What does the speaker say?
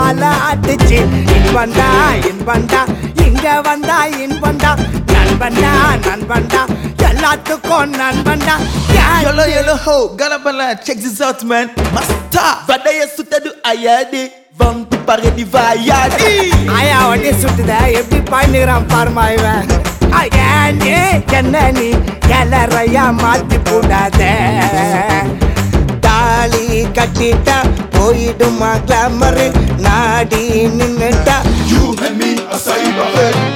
வாழ ஆட்டுச்சு இன்பண்டா இன்பண்டா இங்க வந்தா இன்பண்டா நண்பண்டா நண்பண்டா எல்லாத்துக்கும் நண்பண்டா Yolo yolo ho, galabala, check this out man Master, vadaya sutadu ayade Vantu pare di vayade ஆயா வண்டி சுட்டுத எப்படி பாய்ந்துக்கிறான் பாருமா இவன் ஏன்டி என்ன நீ எல்லறையா மாத்தி போடாத தாலி கட்டிட்டா போயிடுமா கிளாமரு நாடி நின்னுட்டா You and me, a cyber